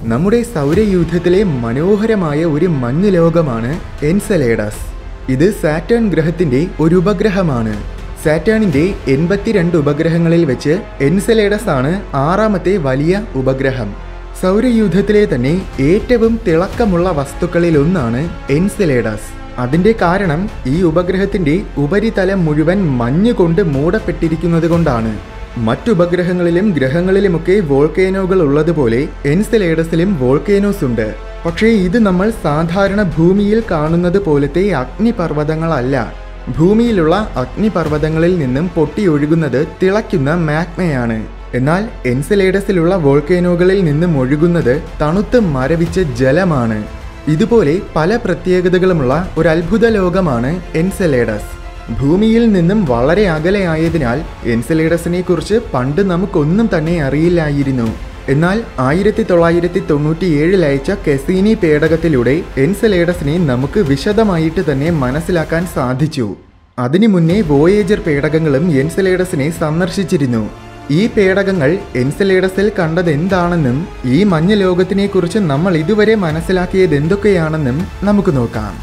നമ്മുടെ സൗരയൂഥത്തിലെ മനോഹരമായ ഒരു മഞ്ഞ് ലോകമാണ് എൻസലേഡസ് ഇത് സാറ്റേൺ ഗ്രഹത്തിന്റെ ഒരു ഉപഗ്രഹമാണ് സാറ്റേണിന്റെ എൺപത്തിരണ്ട് ഉപഗ്രഹങ്ങളിൽ വെച്ച് എൻസലേഡസ് ആണ് ആറാമത്തെ വലിയ ഉപഗ്രഹം സൗരയൂഥത്തിലെ തന്നെ ഏറ്റവും തിളക്കമുള്ള വസ്തുക്കളിൽ ഒന്നാണ് എൻസലേഡസ് അതിന്റെ കാരണം ഈ ഉപഗ്രഹത്തിന്റെ ഉപരിതലം മുഴുവൻ മഞ്ഞ് കൊണ്ട് മൂടപ്പെട്ടിരിക്കുന്നത് കൊണ്ടാണ് മറ്റുപഗ്രഹങ്ങളിലും ഗ്രഹങ്ങളിലുമൊക്കെ വോൾക്കേനോകൾ ഉള്ളതുപോലെ എൻസലേഡസിലും വോൾക്കേനോസ് ഉണ്ട് പക്ഷേ ഇത് നമ്മൾ സാധാരണ ഭൂമിയിൽ കാണുന്നത് പോലത്തെ അഗ്നിപർവ്വതങ്ങളല്ല ഭൂമിയിലുള്ള അഗ്നിപർവ്വതങ്ങളിൽ നിന്നും പൊട്ടിയൊഴുകുന്നത് തിളയ്ക്കുന്ന മാഗ്മയാണ് എന്നാൽ എൻസലേഡസിലുള്ള വോൾക്കേനോകളിൽ നിന്നും ഒഴുകുന്നത് തണുത്ത് മരവിച്ച ജലമാണ് ഇതുപോലെ പല പ്രത്യേകതകളുമുള്ള ഒരു അത്ഭുത ലോകമാണ് എൻസലേഡസ് ഭൂമിയിൽ നിന്നും വളരെ അകലെയായതിനാൽ എൻസലേഡസിനെ കുറിച്ച് പണ്ട് നമുക്കൊന്നും തന്നെ അറിയില്ലായിരുന്നു എന്നാൽ ആയിരത്തി തൊള്ളായിരത്തി തൊണ്ണൂറ്റി ഏഴിൽ അയച്ച കെസീനി പേടകത്തിലൂടെ എൻസലേഡസിനെ നമുക്ക് വിശദമായിട്ട് തന്നെ മനസ്സിലാക്കാൻ സാധിച്ചു അതിനു മുന്നേ വോയേജർ പേടകങ്ങളും എൻസലേഡസിനെ സന്ദർശിച്ചിരുന്നു ഈ പേടകങ്ങൾ എൻസലേഡസിൽ കണ്ടത് എന്താണെന്നും ഈ മഞ്ഞ ലോകത്തിനെ കുറിച്ച് നമ്മൾ ഇതുവരെ മനസ്സിലാക്കിയത് എന്തൊക്കെയാണെന്നും നമുക്ക് നോക്കാം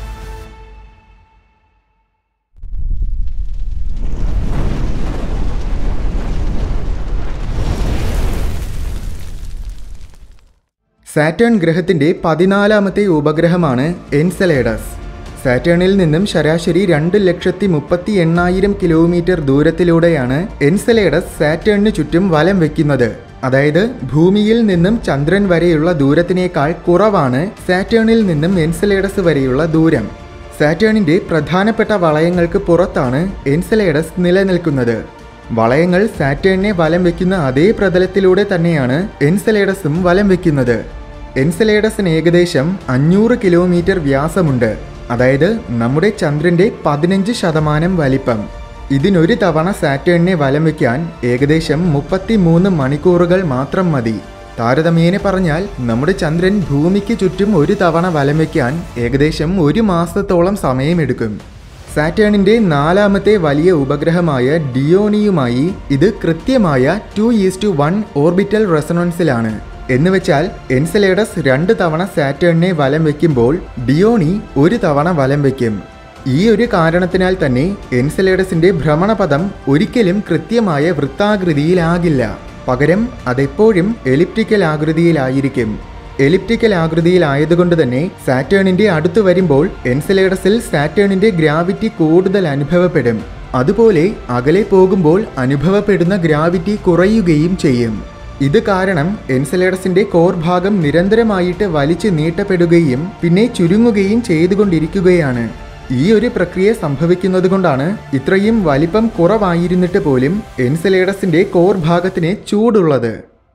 സാറ്റേൺ ഗ്രഹത്തിന്റെ പതിനാലാമത്തെ ഉപഗ്രഹമാണ് എൻസലേഡസ് സാറ്റേണിൽ നിന്നും ശരാശരി രണ്ട് ലക്ഷത്തി മുപ്പത്തി എണ്ണായിരം കിലോമീറ്റർ ദൂരത്തിലൂടെയാണ് എൻസലേഡസ് സാറ്റേണിന് ചുറ്റും വലം വെക്കുന്നത് അതായത് ഭൂമിയിൽ നിന്നും ചന്ദ്രൻ വരെയുള്ള ദൂരത്തിനേക്കാൾ കുറവാണ് സാറ്റേണിൽ നിന്നും എൻസലേഡസ് വരെയുള്ള ദൂരം സാറ്റേണിന്റെ പ്രധാനപ്പെട്ട വളയങ്ങൾക്ക് പുറത്താണ് എൻസലേഡസ് നിലനിൽക്കുന്നത് വളയങ്ങൾ സാറ്റേണിനെ വലം വെക്കുന്ന അതേ പ്രതലത്തിലൂടെ തന്നെയാണ് എൻസലേഡസും വലം വെക്കുന്നത് എൻസലേഡസിന് ഏകദേശം അഞ്ഞൂറ് കിലോമീറ്റർ വ്യാസമുണ്ട് അതായത് നമ്മുടെ ചന്ദ്രന്റെ പതിനഞ്ച് ശതമാനം വലിപ്പം ഇതിനൊരു തവണ സാറ്റേണിനെ വലം വയ്ക്കാൻ ഏകദേശം മുപ്പത്തി മൂന്ന് മണിക്കൂറുകൾ മാത്രം മതി താരതമ്യേന പറഞ്ഞാൽ നമ്മുടെ ചന്ദ്രൻ ഭൂമിക്ക് ചുറ്റും ഒരു തവണ വലം വയ്ക്കാൻ ഏകദേശം ഒരു മാസത്തോളം സമയമെടുക്കും സാറ്റേണിന്റെ നാലാമത്തെ വലിയ ഉപഗ്രഹമായ ഡിയോണിയുമായി ഇത് കൃത്യമായ two is to one orbital റെസണൻസിലാണ് എന്നുവെച്ചാൽ എൻസലേഡസ് രണ്ട് തവണ സാറ്റേണിനെ വലം വെക്കുമ്പോൾ ഡിയോണി ഒരു തവണ വലം വെക്കും ഈ ഒരു കാരണത്തിനാൽ തന്നെ എൻസലേഡസിന്റെ ഭ്രമണപഥം ഒരിക്കലും കൃത്യമായ വൃത്താകൃതിയിലാകില്ല പകരം അതെപ്പോഴും എലിപ്റ്റിക്കൽ ആകൃതിയിലായിരിക്കും എലിപ്റ്റിക്കൽ ആകൃതിയിലായതുകൊണ്ട് തന്നെ സാറ്റേണിന്റെ അടുത്ത് വരുമ്പോൾ എൻസലേഡസിൽ സാറ്റേണിന്റെ ഗ്രാവിറ്റി കൂടുതൽ അനുഭവപ്പെടും അതുപോലെ അകലെ പോകുമ്പോൾ അനുഭവപ്പെടുന്ന ഗ്രാവിറ്റി കുറയുകയും ചെയ്യും ഇത് കാരണം എൻസലേഡസിന്റെ കോർ ഭാഗം നിരന്തരമായിട്ട് വലിച്ചു നീട്ടപ്പെടുകയും പിന്നെ ചുരുങ്ങുകയും ചെയ്തുകൊണ്ടിരിക്കുകയാണ് ഈ ഒരു പ്രക്രിയ സംഭവിക്കുന്നത് കൊണ്ടാണ് ഇത്രയും വലിപ്പം കുറവായിരുന്നിട്ട് പോലും എൻസലേഡസിന്റെ കോർ ഭാഗത്തിന് ചൂടുള്ളത്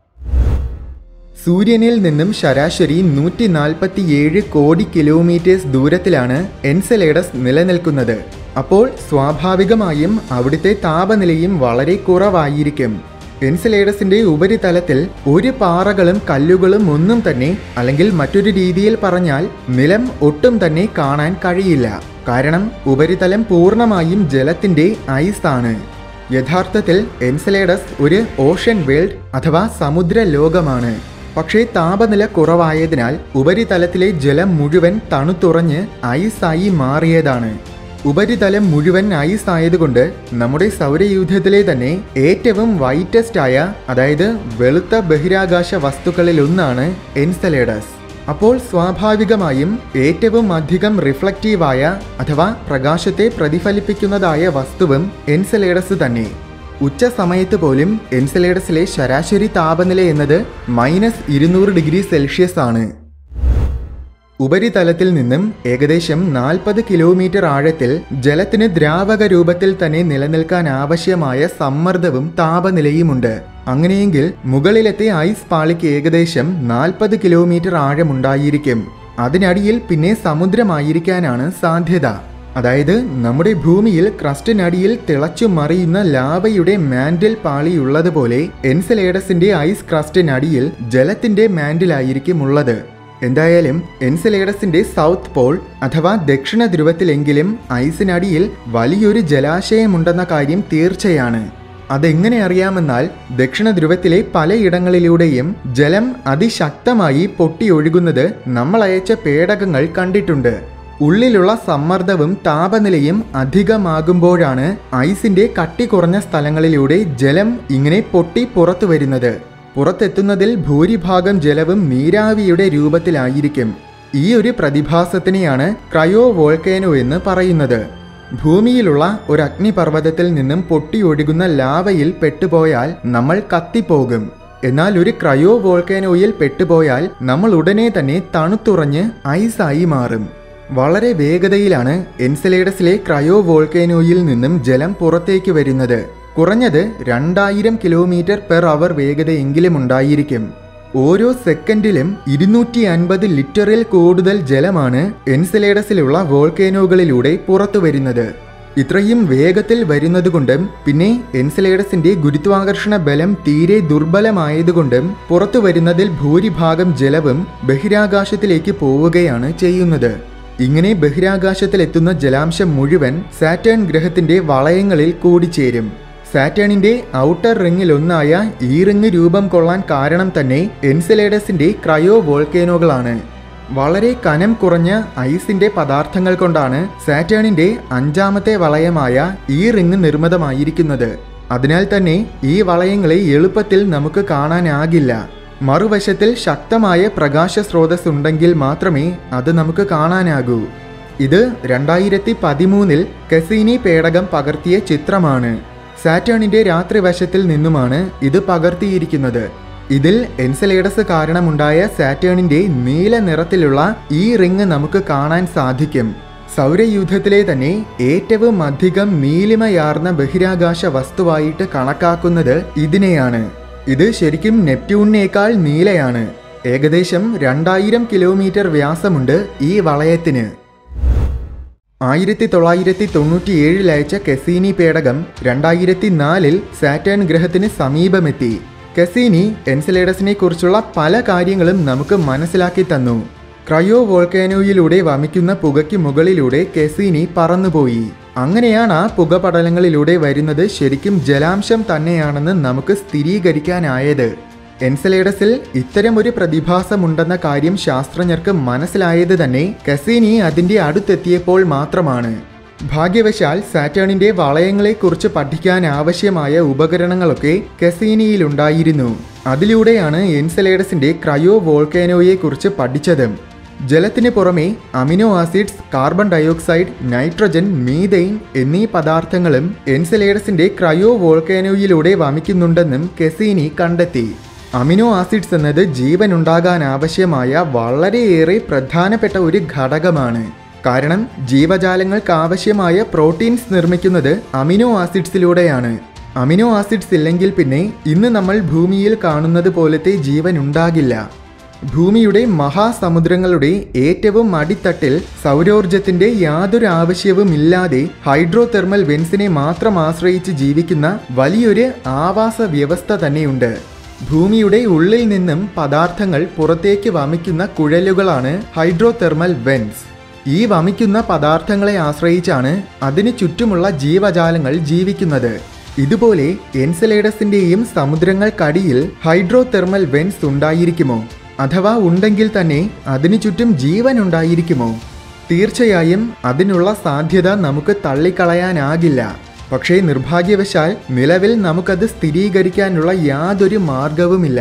സൂര്യനിൽ നിന്നും ശരാശരി നൂറ്റി നാൽപ്പത്തിയേഴ് കോടി കിലോമീറ്റേഴ്സ് ദൂരത്തിലാണ് എൻസലേഡസ് നിലനിൽക്കുന്നത് അപ്പോൾ സ്വാഭാവികമായും അവിടുത്തെ താപനിലയും വളരെ കുറവായിരിക്കും എൻസലേഡസിന്റെ ഉപരിതലത്തിൽ ഒരു പാറകളും കല്ലുകളും ഒന്നും തന്നെ അല്ലെങ്കിൽ മറ്റൊരു രീതിയിൽ പറഞ്ഞാൽ നിലം ഒട്ടും തന്നെ കാണാൻ കഴിയില്ല കാരണം ഉപരിതലം പൂർണ്ണമായും ജലത്തിന്റെ ഐസ് ആണ് യഥാർത്ഥത്തിൽ എൻസലേഡസ് ഒരു ഓഷൻ വേൾഡ് അഥവാ സമുദ്ര ലോകമാണ് പക്ഷേ താപനില കുറവായതിനാൽ ഉപരിതലത്തിലെ ജലം മുഴുവൻ തണുത്തുറഞ്ഞ് ഐസായി മാറിയതാണ് ഉപരിതലം മുഴുവൻ ഐസ് ആയതുകൊണ്ട് നമ്മുടെ സൗരയൂഥത്തിലെ തന്നെ ഏറ്റവും വൈറ്റസ്റ്റ് ആയ അതായത് വെളുത്ത ബഹിരാകാശ വസ്തുക്കളിൽ ഒന്നാണ് എൻസലേഡസ് അപ്പോൾ സ്വാഭാവികമായും ഏറ്റവും അധികം റിഫ്ലക്റ്റീവായ അഥവാ പ്രകാശത്തെ പ്രതിഫലിപ്പിക്കുന്നതായ വസ്തുവും എൻസലേഡസ് തന്നെ ഉച്ച സമയത്ത് പോലും എൻസലേഡസിലെ ശരാശരി താപനില എന്നത് മൈനസ് ഇരുന്നൂറ് ഡിഗ്രി സെൽഷ്യസ് ആണ് ഉപരിതലത്തിൽ നിന്നും ഏകദേശം നാൽപ്പത് കിലോമീറ്റർ ആഴത്തിൽ ജലത്തിന് ദ്രാവക രൂപത്തിൽ തന്നെ നിലനിൽക്കാൻ ആവശ്യമായ സമ്മർദ്ദവും താപനിലയുമുണ്ട് അങ്ങനെയെങ്കിൽ മുകളിലത്തെ ഐസ് പാളിക്ക് ഏകദേശം നാൽപ്പത് കിലോമീറ്റർ ആഴമുണ്ടായിരിക്കും അതിനടിയിൽ പിന്നെ സമുദ്രമായിരിക്കാനാണ് സാധ്യത അതായത് നമ്മുടെ ഭൂമിയിൽ ക്രസ്റ്റിനടിയിൽ തിളച്ചു മറിയുന്ന ലാവയുടെ മാൻഡിൽ പാളിയുള്ളതുപോലെ എൻസലേഡസിന്റെ ഐസ് ക്രസ്റ്റിനടിയിൽ ജലത്തിന്റെ മാൻഡിലായിരിക്കും ഉള്ളത് എന്തായാലും എൻസലേഡസിന്റെ സൗത്ത് പോൾ അഥവാ ദക്ഷിണ ധ്രുവത്തിലെങ്കിലും ഐസിനടിയിൽ വലിയൊരു ജലാശയമുണ്ടെന്ന കാര്യം തീർച്ചയാണ് അതെങ്ങനെ അറിയാമെന്നാൽ ദക്ഷിണ ധ്രുവത്തിലെ പലയിടങ്ങളിലൂടെയും ജലം അതിശക്തമായി പൊട്ടിയൊഴുകുന്നത് നമ്മൾ അയച്ച പേടകങ്ങൾ കണ്ടിട്ടുണ്ട് ഉള്ളിലുള്ള സമ്മർദ്ദവും താപനിലയും അധികമാകുമ്പോഴാണ് ഐസിന്റെ കട്ടി കുറഞ്ഞ സ്ഥലങ്ങളിലൂടെ ജലം ഇങ്ങനെ പൊട്ടി പുറത്തു വരുന്നത് പുറത്തെത്തുന്നതിൽ ഭൂരിഭാഗം ജലവും നീരാവിയുടെ രൂപത്തിലായിരിക്കും ഈ ഒരു പ്രതിഭാസത്തിനെയാണ് ക്രയോ വോൾക്കേനോ എന്ന് പറയുന്നത് ഭൂമിയിലുള്ള ഒരു അഗ്നിപർവ്വതത്തിൽ നിന്നും പൊട്ടിയൊഴുകുന്ന ലാവയിൽ പെട്ടുപോയാൽ നമ്മൾ കത്തിപ്പോകും എന്നാൽ ഒരു ക്രയോ വോൾക്കാനോയിൽ പെട്ടുപോയാൽ നമ്മൾ ഉടനെ തന്നെ തണുത്തുറഞ്ഞ് ഐസായി മാറും വളരെ വേഗതയിലാണ് എൻസലേഡസിലെ ക്രയോ വോൾക്കാനോയിൽ നിന്നും ജലം പുറത്തേക്ക് വരുന്നത് കുറഞ്ഞത് രണ്ടായിരം കിലോമീറ്റർ പെർ അവർ വേഗതയെങ്കിലും ഉണ്ടായിരിക്കും ഓരോ സെക്കൻഡിലും ഇരുന്നൂറ്റി അൻപത് ലിറ്ററിൽ കൂടുതൽ ജലമാണ് എൻസലേഡസിലുള്ള വോൾക്കേനോകളിലൂടെ പുറത്തു വരുന്നത് ഇത്രയും വേഗത്തിൽ വരുന്നതുകൊണ്ടും പിന്നെ എൻസലേഡസിന്റെ ഗുരുത്വാകർഷണ ബലം തീരെ ദുർബലമായതുകൊണ്ടും പുറത്തു വരുന്നതിൽ ഭൂരിഭാഗം ജലവും ബഹിരാകാശത്തിലേക്ക് പോവുകയാണ് ചെയ്യുന്നത് ഇങ്ങനെ ബഹിരാകാശത്തിലെത്തുന്ന ജലാംശം മുഴുവൻ സാറ്റേൺ ഗ്രഹത്തിന്റെ വളയങ്ങളിൽ കൂടിച്ചേരും സാറ്റേണിന്റെ ഔട്ടർ റിങ്ങിൽ ഒന്നായ ഈ റിങ് രൂപം കൊള്ളാൻ കാരണം തന്നെ എൻസലേഡസിന്റെ ക്രയോ വോൾക്കേനോകളാണ് വളരെ കനം കുറഞ്ഞ ഐസിന്റെ പദാർത്ഥങ്ങൾ കൊണ്ടാണ് സാറ്റേണിന്റെ അഞ്ചാമത്തെ വളയമായ ഈ റിങ് നിർമ്മിതമായിരിക്കുന്നത് അതിനാൽ തന്നെ ഈ വളയങ്ങളെ എളുപ്പത്തിൽ നമുക്ക് കാണാനാകില്ല മറുവശത്തിൽ ശക്തമായ പ്രകാശ സ്രോതസ് ഉണ്ടെങ്കിൽ മാത്രമേ അത് നമുക്ക് കാണാനാകൂ ഇത് രണ്ടായിരത്തി പതിമൂന്നിൽ കസീനി പേടകം പകർത്തിയ ചിത്രമാണ് സാറ്റേണിന്റെ രാത്രിവശത്തിൽ നിന്നുമാണ് ഇത് പകർത്തിയിരിക്കുന്നത് ഇതിൽ എൻസലേഡസ് കാരണമുണ്ടായ സാറ്റേണിന്റെ നീല നിറത്തിലുള്ള ഈ റിങ് നമുക്ക് കാണാൻ സാധിക്കും സൗരയൂഥത്തിലെ തന്നെ ഏറ്റവും അധികം നീലിമയാർന്ന ബഹിരാകാശ വസ്തുവായിട്ട് കണക്കാക്കുന്നത് ഇതിനെയാണ് ഇത് ശരിക്കും നെപ്റ്റ്യൂണിനേക്കാൾ നീലയാണ് ഏകദേശം രണ്ടായിരം കിലോമീറ്റർ വ്യാസമുണ്ട് ഈ വളയത്തിന് ആയിരത്തി തൊള്ളായിരത്തി തൊണ്ണൂറ്റിയേഴിൽ അയച്ച കെസീനി പേടകം രണ്ടായിരത്തി നാലിൽ സാറ്റേൺ ഗ്രഹത്തിന് സമീപമെത്തി കെസീനി എൻസലേഡസിനെ കുറിച്ചുള്ള പല കാര്യങ്ങളും നമുക്ക് മനസ്സിലാക്കി തന്നു ക്രയോ വോൾക്കാനോയിലൂടെ വമിക്കുന്ന പുകയ്ക്ക് മുകളിലൂടെ കെസീനി പറന്നുപോയി അങ്ങനെയാണ് ആ പുകപടലങ്ങളിലൂടെ വരുന്നത് ശരിക്കും ജലാംശം തന്നെയാണെന്ന് നമുക്ക് സ്ഥിരീകരിക്കാനായത് എൻസലേഡസിൽ ഇത്തരമൊരു പ്രതിഭാസമുണ്ടെന്ന കാര്യം ശാസ്ത്രജ്ഞർക്ക് മനസ്സിലായത് തന്നെ കസീനി അതിന്റെ അടുത്തെത്തിയപ്പോൾ മാത്രമാണ് ഭാഗ്യവശാൽ സാറ്റേണിന്റെ വളയങ്ങളെക്കുറിച്ച് പഠിക്കാൻ ആവശ്യമായ ഉപകരണങ്ങളൊക്കെ കസീനിയിലുണ്ടായിരുന്നു അതിലൂടെയാണ് എൻസലേഡസിന്റെ ക്രയോ വോൾക്കാനോയെക്കുറിച്ച് പഠിച്ചത് ജലത്തിന് പുറമെ amino acids carbon dioxide nitrogen methane എന്നീ പദാർത്ഥങ്ങളും എൻസലേഡസിന്റെ ക്രയോ വോൾക്കാനോയിലൂടെ വമിക്കുന്നുണ്ടെന്നും കെസീനി കണ്ടെത്തി അമിനോ ആസിഡ്സ് എന്നത് ജീവൻ ഉണ്ടാകാൻ ആവശ്യമായ വളരെയേറെ പ്രധാനപ്പെട്ട ഒരു ഘടകമാണ് കാരണം ജീവജാലങ്ങൾക്ക് ആവശ്യമായ പ്രോട്ടീൻസ് നിർമ്മിക്കുന്നത് അമിനോ ആസിഡ്സിലൂടെയാണ് അമിനോ ആസിഡ്സ് ഇല്ലെങ്കിൽ പിന്നെ ഇന്ന് നമ്മൾ ഭൂമിയിൽ കാണുന്നത് പോലത്തെ ജീവൻ ഉണ്ടാകില്ല ഭൂമിയുടെ മഹാസമുദ്രങ്ങളുടെ ഏറ്റവും അടിത്തട്ടിൽ സൗരോർജത്തിന്റെ യാതൊരു ആവശ്യവും ഇല്ലാതെ ഹൈഡ്രോ തെർമൽ വെൻസിനെ മാത്രം ആശ്രയിച്ച് ജീവിക്കുന്ന വലിയൊരു ആവാസ വ്യവസ്ഥ തന്നെയുണ്ട് ഭൂമിയുടെ ഉള്ളിൽ നിന്നും പദാർത്ഥങ്ങൾ പുറത്തേക്ക് വമിക്കുന്ന കുഴലുകളാണ് ഹൈഡ്രോ തെർമൽ വെൻസ് ഈ വമിക്കുന്ന പദാർത്ഥങ്ങളെ ആശ്രയിച്ചാണ് അതിനു ചുറ്റുമുള്ള ജീവജാലങ്ങൾ ജീവിക്കുന്നത് ഇതുപോലെ എൻസലേഡസിന്റെയും സമുദ്രങ്ങൾക്കടിയിൽ ഹൈഡ്രോ തെർമൽ വെൻസ് ഉണ്ടായിരിക്കുമോ അഥവാ ഉണ്ടെങ്കിൽ തന്നെ അതിനു ചുറ്റും ജീവൻ ഉണ്ടായിരിക്കുമോ തീർച്ചയായും അതിനുള്ള സാധ്യത നമുക്ക് തള്ളിക്കളയാനാകില്ല പക്ഷേ നിർഭാഗ്യവശാൽ നിലവിൽ നമുക്കത് സ്ഥിരീകരിക്കാനുള്ള യാതൊരു മാർഗവുമില്ല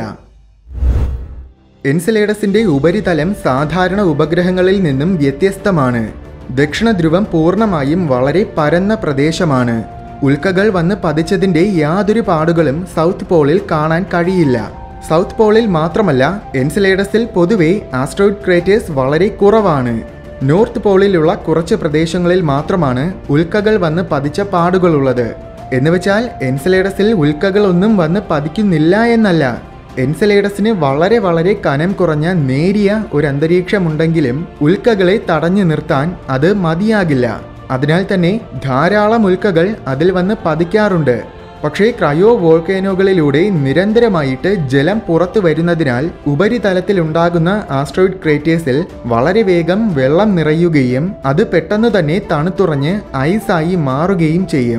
എൻസലേഡസിന്റെ ഉപരിതലം സാധാരണ ഉപഗ്രഹങ്ങളിൽ നിന്നും വ്യത്യസ്തമാണ് ദക്ഷിണ ധ്രുവം പൂർണ്ണമായും വളരെ പരന്ന പ്രദേശമാണ് ഉൽക്കകൾ വന്ന് പതിച്ചതിന്റെ യാതൊരു പാടുകളും സൗത്ത് പോളിൽ കാണാൻ കഴിയില്ല സൗത്ത് പോളിൽ മാത്രമല്ല എൻസലേഡസിൽ പൊതുവെ ആസ്ട്രോയിഡ് ക്രേറ്റേഴ്സ് വളരെ കുറവാണ് നോർത്ത് പോളിലുള്ള കുറച്ച് പ്രദേശങ്ങളിൽ മാത്രമാണ് ഉൽക്കകൾ വന്ന് പതിച്ച പാടുകളുള്ളത് എന്നുവെച്ചാൽ എൻസലേഡസിൽ ഉൽക്കകളൊന്നും വന്ന് പതിക്കുന്നില്ല എന്നല്ല എൻസലേഡസിന് വളരെ വളരെ കനം കുറഞ്ഞ നേരിയ ഒരു അന്തരീക്ഷമുണ്ടെങ്കിലും ഉൽക്കകളെ തടഞ്ഞു നിർത്താൻ അത് മതിയാകില്ല അതിനാൽ തന്നെ ധാരാളം ഉൽക്കകൾ അതിൽ വന്ന് പതിക്കാറുണ്ട് പക്ഷേ ക്രയോ വോൾക്കേനോകളിലൂടെ നിരന്തരമായിട്ട് ജലം പുറത്തു വരുന്നതിനാൽ ഉപരിതലത്തിലുണ്ടാകുന്ന ആസ്ട്രോയിഡ് ക്രേറ്റേഴ്സിൽ വളരെ വേഗം വെള്ളം നിറയുകയും അത് പെട്ടെന്ന് തന്നെ തണുത്തുറഞ്ഞ് ഐസായി മാറുകയും ചെയ്യും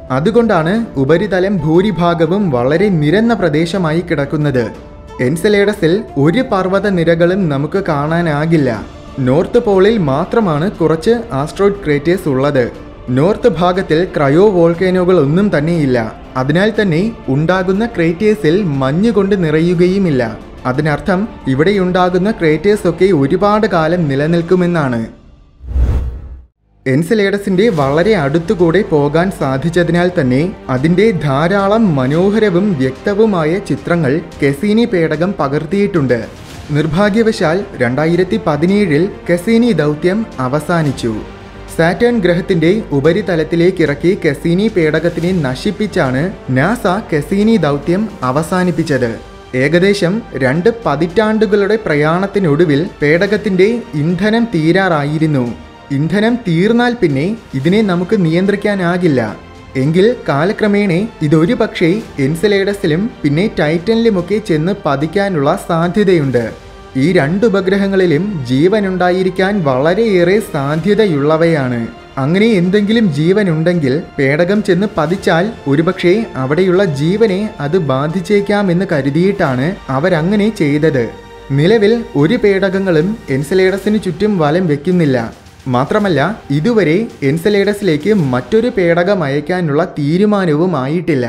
അതുകൊണ്ടാണ് ഉപരിതലം ഭൂരിഭാഗവും വളരെ നിരന്ന പ്രദേശമായി കിടക്കുന്നത് എൻസലേഡസിൽ ഒരു പർവ്വത നിരകളും നമുക്ക് കാണാനാകില്ല നോർത്ത് പോളിൽ മാത്രമാണ് കുറച്ച് ആസ്ട്രോയിഡ് ക്രേറ്റേഴ്സ് ഉള്ളത് നോർത്ത് ഭാഗത്തിൽ ക്രയോ വോൾക്കേനോകൾ ഒന്നും തന്നെയില്ല അതിനാൽ തന്നെ ഉണ്ടാകുന്ന ക്രേറ്റേഴ്സിൽ മഞ്ഞുകൊണ്ട് നിറയുകയുമില്ല അതിനർത്ഥം ഇവിടെയുണ്ടാകുന്ന ക്രേറ്റേഴ്സ് ഒക്കെ ഒരുപാട് കാലം നിലനിൽക്കുമെന്നാണ് എൻസലേഡസിന്റെ വളരെ അടുത്തുകൂടെ പോകാൻ സാധിച്ചതിനാൽ തന്നെ അതിന്റെ ധാരാളം മനോഹരവും വ്യക്തവുമായ ചിത്രങ്ങൾ കെസീനി പേടകം പകർത്തിയിട്ടുണ്ട് നിർഭാഗ്യവശാൽ രണ്ടായിരത്തി പതിനേഴിൽ കെസീനി ദൗത്യം അവസാനിച്ചു സാറ്റേൺ ഗ്രഹത്തിന്റെ ഉപരിതലത്തിലേക്ക് ഇറക്കി കെസീനി പേടകത്തിനെ നശിപ്പിച്ചാണ് നാസ കെസീനി ദൗത്യം അവസാനിപ്പിച്ചത് ഏകദേശം രണ്ട് പതിറ്റാണ്ടുകളുടെ പ്രയാണത്തിനൊടുവിൽ പേടകത്തിന്റെ ഇന്ധനം തീരാറായിരുന്നു ഇന്ധനം തീർന്നാൽ പിന്നെ ഇതിനെ നമുക്ക് നിയന്ത്രിക്കാനാകില്ല എങ്കിൽ കാലക്രമേണ ഇതൊരു പക്ഷേ എൻസലേഡസിലും പിന്നെ ടൈറ്റനിലുമൊക്കെ ചെന്ന് പതിക്കാനുള്ള സാധ്യതയുണ്ട് ഈ രണ്ട് ഉപഗ്രഹങ്ങളിലും ജീവനുണ്ടായിരിക്കാൻ വളരെയേറെ സാധ്യതയുള്ളവയാണ് അങ്ങനെ എന്തെങ്കിലും ജീവനുണ്ടെങ്കിൽ പേടകം ചെന്ന് പതിച്ചാൽ ഒരുപക്ഷെ അവിടെയുള്ള ജീവനെ അത് ബാധിച്ചേക്കാമെന്ന് കരുതിയിട്ടാണ് അവരങ്ങനെ ചെയ്തത് നിലവിൽ ഒരു പേടകങ്ങളും എൻസലേഡസിന് ചുറ്റും വലം വെക്കുന്നില്ല മാത്രമല്ല ഇതുവരെ എൻസലേഡസിലേക്ക് മറ്റൊരു പേടകം അയക്കാനുള്ള തീരുമാനവും ആയിട്ടില്ല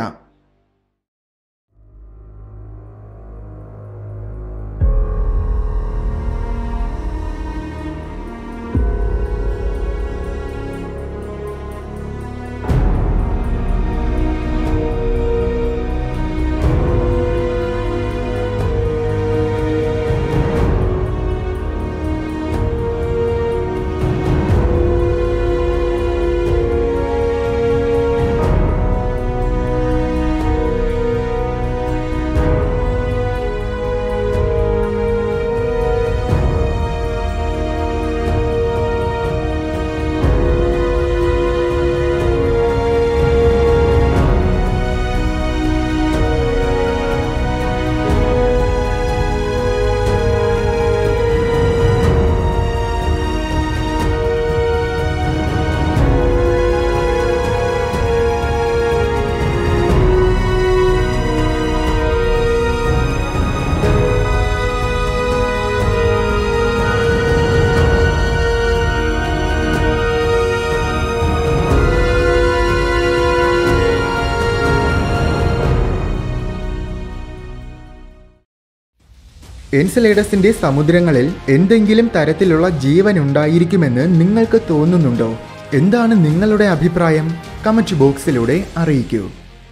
എൻസലേഡസിന്റെ സമുദ്രങ്ങളിൽ എന്തെങ്കിലും തരത്തിലുള്ള ജീവൻ ഉണ്ടായിരിക്കുമെന്ന് നിങ്ങൾക്ക് തോന്നുന്നുണ്ടോ എന്താണ് നിങ്ങളുടെ അഭിപ്രായം കമന്റ് ബോക്സിലൂടെ അറിയിക്കൂ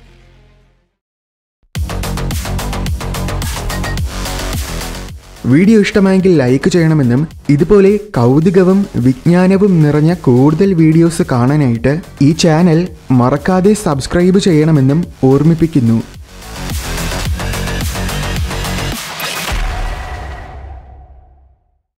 വീഡിയോ ഇഷ്ടമായെങ്കിൽ ലൈക്ക് ചെയ്യണമെന്നും ഇതുപോലെ കൗതുകവും വിജ്ഞാനവും നിറഞ്ഞ കൂടുതൽ വീഡിയോസ് കാണാനായിട്ട് ഈ ചാനൽ മറക്കാതെ സബ്സ്ക്രൈബ് ചെയ്യണമെന്നും ഓർമ്മിപ്പിക്കുന്നു